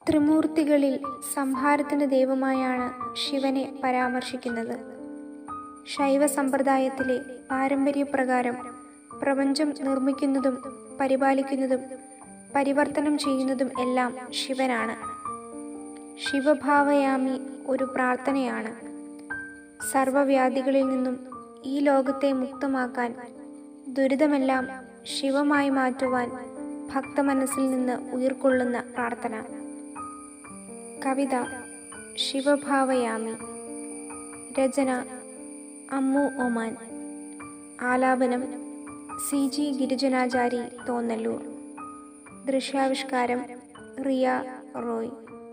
ത്രിമൂർത്തികളിൽ സംഹാരത്തിന് ദൈവമായാണ് ശിവനെ പരാമർശിക്കുന്നത് ശൈവ സമ്പ്രദായത്തിലെ പാരമ്പര്യപ്രകാരം പ്രപഞ്ചം നിർമ്മിക്കുന്നതും പരിപാലിക്കുന്നതും പരിവർത്തനം ചെയ്യുന്നതും എല്ലാം ശിവനാണ് ശിവഭാവയാമി ഒരു പ്രാർത്ഥനയാണ് സർവവ്യാധികളിൽ നിന്നും ഈ ലോകത്തെ മുക്തമാക്കാൻ ദുരിതമെല്ലാം ശിവമായി മാറ്റുവാൻ ഭക്തമനസ്സിൽ നിന്ന് ഉയർക്കൊള്ളുന്ന പ്രാർത്ഥന കവിത ശിവഭാവയാമി രചന അമ്മു ഒമാൻ ആലാപനം സി ജി ഗിരിജനാചാരി തോന്നല്ലൂർ ദൃശ്യാവിഷ്കാരം റിയ റോയ്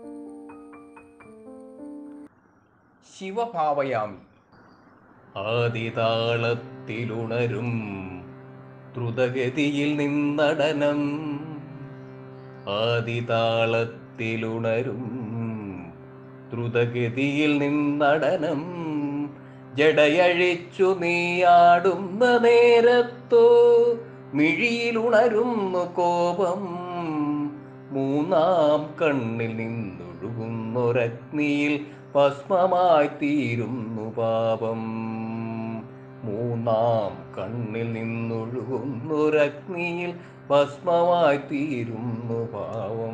ശിവഭാവയാമി ആദിതാളത്തിലുണരും ദ്രുതഗതിയിൽ നിന്നടനം ആദിതാളത്തിലുണരും ദ്രുതഗതിയിൽ നിന്നടനം ജടയഴിച്ചു നീയാടുന്ന നേരത്തോ മിഴിയിലുണരുന്നു കോപം മൂന്നാം കണ്ണിൽ നിന്നൊഴുകുന്നൊരഗ്നിയിൽ ഭസ്മമായി തീരുന്നു പാപം മൂന്നാം കണ്ണിൽ നിന്നൊഴുകുന്നൊരഗ്നിയിൽ ഭസ്മമായി തീരുന്നു പാവം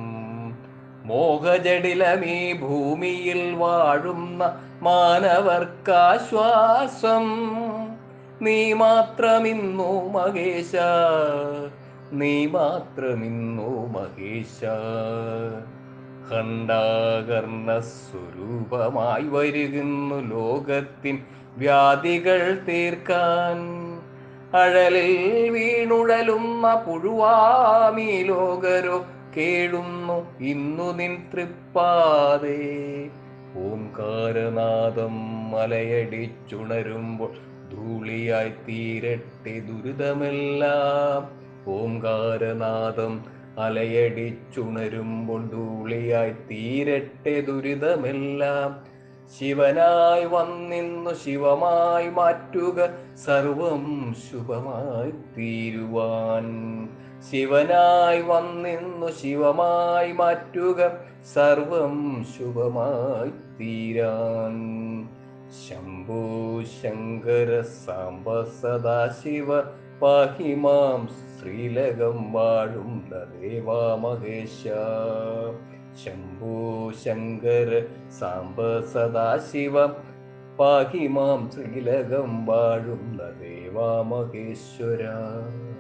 മോഹജടിലമീ ഭൂമിയിൽ വാഴുന്ന മാനവർക്കാശ്വാസം നീ മാത്രമിന്നു മഹേശ നീ മാത്രമിന്നു മഹേശ ഖണ്ഡാകർണ സ്വരൂപമായി വരുന്നു ലോകത്തിൻ വ്യാധികൾ തീർക്കാൻ അഴലിൽ വീണുഴലുന്ന പുഴുവാമീ ലോകരോ കേഴുന്നു ഇന്നു നിൻ തൃപ്പാതേ ഓംകാരനാദം മലയടിച്ചുണരുമ്പോൾ ധൂളിയായി തീരട്ടെ ദുരിതമെല്ലാം ഓംകാരനാദം അലയടിച്ചുണരുമ്പോൾ ധൂളിയായി തീരട്ടെ ദുരിതമെല്ലാം ശിവനായി വന്നിന്നു ശിവമായി മാറ്റുക സർവം ശുഭമായി തീരുവാൻ ശിവനായി വന്നിന്നു ശിവമായി മാറ്റുക സർവം ശുഭമായി തീരാൻ ശംഭോ ശങ്കര സാംബ സദാശിവ പാഹിമാം ശ്രീലകം വാഴുന്ന ദേവാ മഹേശ ശംഭോ ശങ്കര സാംബ സദാശിവ പാഹിമാം ശ്രീലകം വാഴുന്ന ദേവാ മഹേശ്വര